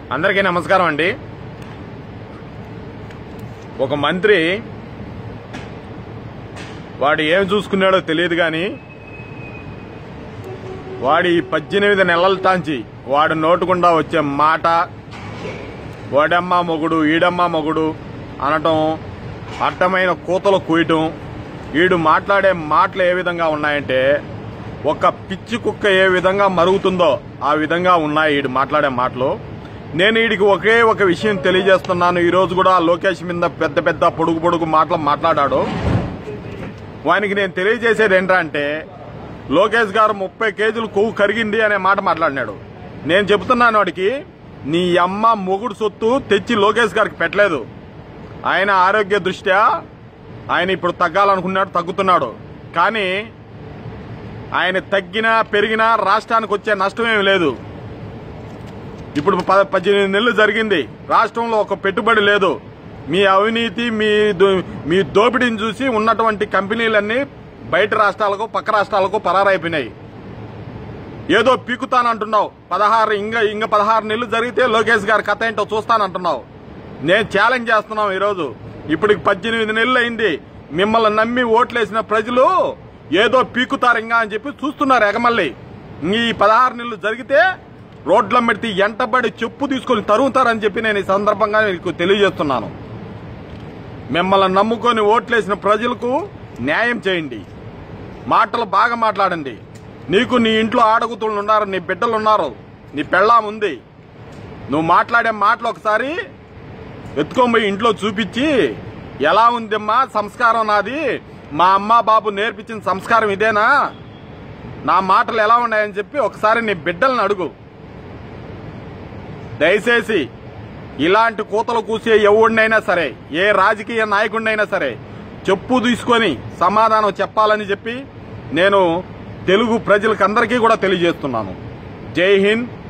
అందరికీ నమస్కారం అండి ఒక మంత్రి వాడు ఏం చూసుకున్నాడో తెలియదు కానీ వాడి ఈ పద్దెనిమిది నెలల తాంచి వాడు నోటుకుండా వచ్చే మాట వాడమ్మ మొగుడు ఈడమ్మ మొగుడు అనటం అడ్డమైన కూతలు కూయటం వీడు మాట్లాడే మాటలు ఏ విధంగా ఉన్నాయంటే ఒక పిచ్చి కుక్క ఏ విధంగా మరుగుతుందో ఆ విధంగా ఉన్నాయి వీడు మాట్లాడే మాటలు నేను వీడికి ఒకే ఒక విషయం తెలియజేస్తున్నాను ఈ రోజు కూడా లోకేష్ మీద పెద్ద పెద్ద పొడుగు పొడుగు మాటలు మాట్లాడాడు వానికి నేను తెలియజేసేది ఏంటంటే లోకేష్ గారు ముప్పై కేజీలు కొవ్వు కరిగింది అనే మాట మాట్లాడినాడు నేను చెబుతున్నాను వాడికి నీ అమ్మ మొగుడు సొత్తు తెచ్చి లోకేష్ గారికి పెట్టలేదు ఆయన ఆరోగ్య దృష్ట్యా ఆయన ఇప్పుడు తగ్గాలనుకున్నాడు తగ్గుతున్నాడు కానీ ఆయన తగ్గినా పెరిగినా రాష్ట్రానికి వచ్చే నష్టమేమి లేదు ఇప్పుడు ప- పద్దెనిమిది నెలలు జరిగింది రాష్ట్రంలో ఒక పెట్టుబడి లేదు మీ అవినీతి మీ దో- మీ దోపిడీని చూసి ఉన్నటువంటి కంపెనీలన్నీ బయట రాష్ట్రాలకు పక్క రాష్ట్రాలకు పరారైపోయినాయి ఏదో పీకుతానంటున్నావు పదహారు ఇంక ఇంక పదహారు నెలలు జరిగితే లోకేష్ గారి కథ ఏంటో చూస్తానంటున్నావు నేను ఛాలెంజ్ చేస్తున్నాం ఈరోజు ఇప్పటికి పద్దెనిమిది నెలలు అయింది మిమ్మల్ని నమ్మి ఓట్లేసిన ప్రజలు ఏదో పీకుతారు ఇంకా అని చెప్పి చూస్తున్నారు ఎగమల్లి ఈ పదహారు నెలలు జరిగితే రోడ్ల మెడితే ఎంటబడి చెప్పు తీసుకొని తరుగుతారని చెప్పి నేను ఈ సందర్భంగా మీకు తెలియజేస్తున్నాను మిమ్మల్ని నమ్ముకొని ఓట్లేసిన ప్రజలకు న్యాయం చేయండి మాటలు బాగా మాట్లాడండి నీకు నీ ఇంట్లో ఆడగుతులు ఉన్నారు నీ బిడ్డలు ఉన్నారు నీ పెళ్ళాం ఉంది నువ్వు మాట్లాడే మాటలు ఒకసారి ఎత్తుకొని పోయి ఇంట్లో చూపించి ఎలా ఉందమ్మా సంస్కారం నాది మా అమ్మ బాబు నేర్పించిన సంస్కారం ఇదేనా నా మాటలు ఎలా ఉన్నాయని చెప్పి ఒకసారి నీ బిడ్డలను అడుగు దయచేసి ఇలాంటి కూతలు కూసే ఎవడినైనా సరే ఏ రాజకీయ నాయకుడినైనా సరే చెప్పు తీసుకొని సమాధానం చెప్పాలని చెప్పి నేను తెలుగు ప్రజలకందరికీ కూడా తెలియజేస్తున్నాను జై హింద్